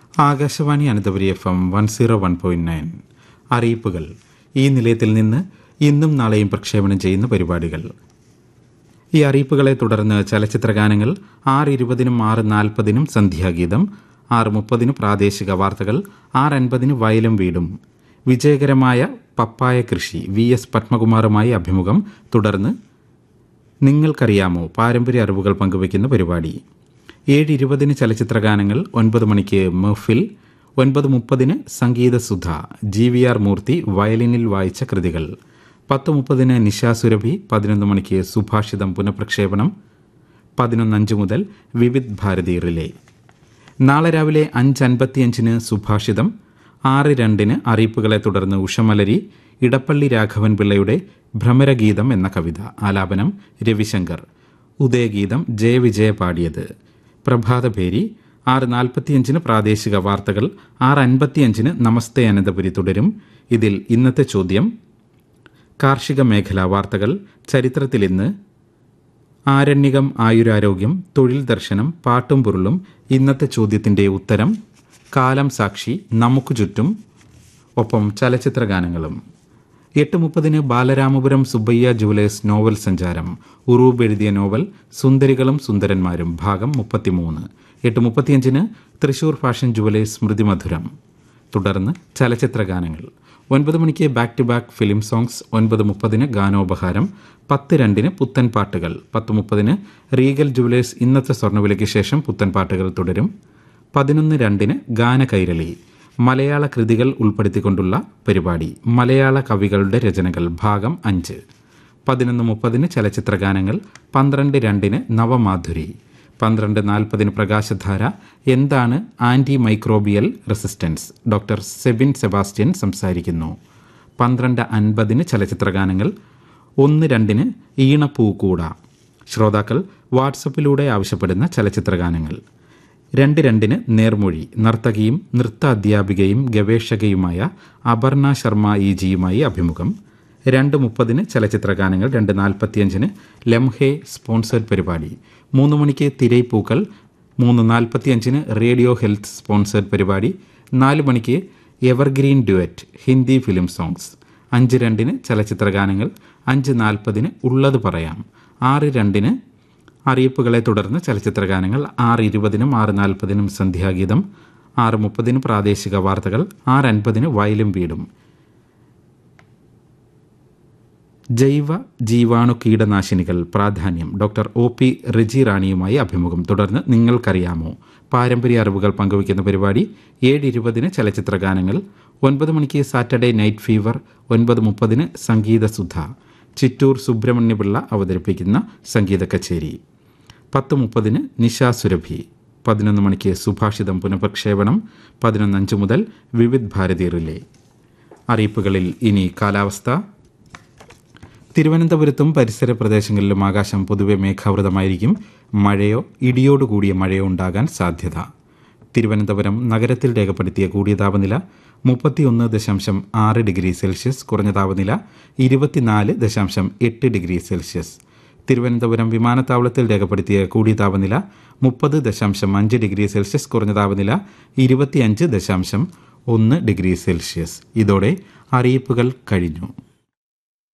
Akashvani Ananthapuri F M one zero one point nine അറിയിപ്പുകൾ ഈ നിലയത്തിൽ നിന്ന് ഇന്നും നാളെയും പ്രക്ഷേപണം ചെയ്യുന്ന പരിപാടികൾ ഈ അറിയിപ്പുകളെ തുടർന്ന് ചലച്ചിത്രഗാനങ്ങൾ ആറ് ഇരുപതിനും ആറ് നാൽപ്പതിനും സന്ധ്യാഗീതം ആറ് മുപ്പതിന് പ്രാദേശിക വാർത്തകൾ ആറ് അൻപതിന് വയലും വീടും വിജയകരമായ പപ്പായ കൃഷി വി എസ് പത്മകുമാറുമായി അഭിമുഖം തുടർന്ന് നിങ്ങൾക്കറിയാമോ പാരമ്പര്യ അറിവുകൾ പങ്കുവയ്ക്കുന്ന പരിപാടി ഏഴ് ഇരുപതിന് ചലച്ചിത്രഗാനങ്ങൾ ഒൻപത് മണിക്ക് മെഹ്ഫിൽ ഒൻപത് മുപ്പതിന് Sangeethasudha G V R Murthy വയലിനിൽ വായിച്ച കൃതികൾ പത്ത് മുപ്പതിന് നിശാസുരഭി പതിനൊന്ന് മണിക്ക് സുഭാഷിതം പുനഃപ്രക്ഷേപണം പതിനൊന്നഞ്ച് മുതൽ വിവിധ് ഭാരതി റിലേ നാളെ രാവിലെ അഞ്ച് അൻപത്തിയഞ്ചിന് സുഭാഷിതം ആറ് രണ്ടിന് അറിയിപ്പുകളെ തുടർന്ന് ഉഷമലരി ഇടപ്പള്ളി രാഘവൻ പിള്ളയുടെ ഭ്രമരഗീതം എന്ന കവിത ആലാപനം രവിശങ്കർ ഉദയഗീതം ജയവിജയ പാടിയത് പ്രഭാതഭേരി ആറ് നാൽപ്പത്തിയഞ്ചിന് പ്രാദേശിക വാർത്തകൾ ആറ് അൻപത്തിയഞ്ചിന് നമസ്തേ അനന്തപുരി തുടരും ഇതിൽ ഇന്നത്തെ ചോദ്യം കാർഷിക മേഖലാ വാർത്തകൾ ചരിത്രത്തിൽ ഇന്ന് ആരണ്യകം ആയുരാരോഗ്യം തൊഴിൽ ദർശനം പാട്ടും പൊരുളും ഇന്നത്തെ ചോദ്യത്തിന്റെ ഉത്തരം കാലം സാക്ഷി നമുക്ക് ചുറ്റും ഒപ്പം ചലച്ചിത്ര ഗാനങ്ങളും എട്ട് മുപ്പതിന് ബാലരാമപുരം സുബ്ബയ്യ ജുവലേഴ്സ് നോവൽ സഞ്ചാരം ഉറൂബ് എഴുതിയ നോവൽ സുന്ദരികളും സുന്ദരന്മാരും ഭാഗം മുപ്പത്തിമൂന്ന് എട്ട് മുപ്പത്തിയഞ്ചിന് തൃശൂർ ഫാഷൻ ജുവലേഴ്സ് സ്മൃതിമധുരം തുടർന്ന് ചലച്ചിത്ര ഗാനങ്ങൾ ഒൻപത് മണിക്ക് back to back film songs ഒൻപത് മുപ്പതിന് ഗാനോപഹാരം പത്ത് രണ്ടിന് പുത്തൻ പാട്ടുകൾ പത്ത് മുപ്പതിന് റീഗൽ ജുവലേഴ്സ് ഇന്നത്തെ സ്വർണ്ണവിലയ്ക്ക് ശേഷം പുത്തൻ പാട്ടുകൾ തുടരും പതിനൊന്ന് രണ്ടിന് ഗാനകൈരളി മലയാള കൃതികൾ ഉൾപ്പെടുത്തിക്കൊണ്ടുള്ള പരിപാടി മലയാള കവികളുടെ രചനകൾ ഭാഗം അഞ്ച് പതിനൊന്ന് മുപ്പതിന് ചലച്ചിത്ര ഗാനങ്ങൾ പന്ത്രണ്ട് രണ്ടിന് നവമാധുരി പന്ത്രണ്ട് നാൽപ്പതിന് പ്രകാശധാര എന്താണ് antimicrobial resistance doctor Sebin Sebastian സംസാരിക്കുന്നു പന്ത്രണ്ട് അൻപതിന് ചലച്ചിത്രഗാനങ്ങൾ ഒന്ന് രണ്ടിന് ഈണപ്പൂക്കൂട ശ്രോതാക്കൾ വാട്സപ്പിലൂടെ ആവശ്യപ്പെടുന്ന ചലച്ചിത്രഗാനങ്ങൾ രണ്ട് രണ്ടിന് നേർമൊഴി നർത്തകിയും നൃത്ത അധ്യാപികയും ഗവേഷകയുമായ അപർണ ശർമ്മ ഇ ജിയുമായി അഭിമുഖം രണ്ട് മുപ്പതിന് ചലച്ചിത്രഗാനങ്ങൾ രണ്ട് നാൽപ്പത്തിയഞ്ചിന് ലംഹെ സ്പോൺസേഡ് പരിപാടി മൂന്ന് മണിക്ക് തിരൈപ്പൂക്കൾ മൂന്ന് നാൽപ്പത്തിയഞ്ചിന് റേഡിയോ ഹെൽത്ത് സ്പോൺസേഡ് പരിപാടി നാല് മണിക്ക് evergreen duet Hindi film songs അഞ്ച് രണ്ടിന് ചലച്ചിത്രഗാനങ്ങൾ അഞ്ച് നാൽപ്പതിന് ഉള്ളത് പറയാം ആറ് രണ്ടിന് അറിയിപ്പുകളെ തുടർന്ന് ചലച്ചിത്രഗാനങ്ങൾ ആറ് ഇരുപതിനും ആറ് നാൽപ്പതിനും സന്ധ്യാഗീതം ആറ് മുപ്പതിന് പ്രാദേശിക വാർത്തകൾ ആറ് അൻപതിന് വയലും വീടും ജൈവ ജീവാണു കീടനാശിനികൾ പ്രാധാന്യം ഡോക്ടർ ഒ പി റിജി റാണിയുമായി അഭിമുഖം തുടർന്ന് നിങ്ങൾക്കറിയാമോ പാരമ്പര്യ അറിവുകൾ പങ്കുവയ്ക്കുന്ന പരിപാടി ഏഴ് ഇരുപതിന് ചലച്ചിത്ര ഗാനങ്ങൾ ഒൻപത് മണിക്ക് സാറ്റർഡേ നൈറ്റ് ഫീവർ ഒൻപത് മുപ്പതിന് സംഗീതസുധ ചിറ്റൂർ സുബ്രഹ്മണ്യപിള്ള അവതരിപ്പിക്കുന്ന സംഗീത കച്ചേരി പത്ത് മുപ്പതിന് നിശാ സുരഭി പതിനൊന്ന് മണിക്ക് സുഭാഷിതം പുനഃപ്രക്ഷേപണം പതിനൊന്നഞ്ച് മുതൽ വിവിധ് ഭാരതി റിലേ അറിയിപ്പുകളിൽ ഇനി കാലാവസ്ഥ തിരുവനന്തപുരത്തും പരിസര പ്രദേശങ്ങളിലും ആകാശം പൊതുവെ മേഘാവൃതമായിരിക്കും മഴയോ ഇടിയോടുകൂടിയ മഴയോ ഉണ്ടാകാൻ സാധ്യത തിരുവനന്തപുരം നഗരത്തിൽ രേഖപ്പെടുത്തിയ കൂടിയ താപനില മുപ്പത്തിയൊന്ന് ദശാംശം ആറ് ഡിഗ്രി സെൽഷ്യസ് കുറഞ്ഞ താപനില ഇരുപത്തിനാല് ദശാംശം എട്ട് ഡിഗ്രി സെൽഷ്യസ് തിരുവനന്തപുരം വിമാനത്താവളത്തിൽ രേഖപ്പെടുത്തിയ കൂടിയ താപനില മുപ്പത് ദശാംശം അഞ്ച് ഡിഗ്രി സെൽഷ്യസ് കുറഞ്ഞ താപനില ഇരുപത്തിയഞ്ച് ദശാംശം ഒന്ന് ഡിഗ്രി സെൽഷ്യസ് ഇതോടെ അറിയിപ്പുകൾ കഴിഞ്ഞു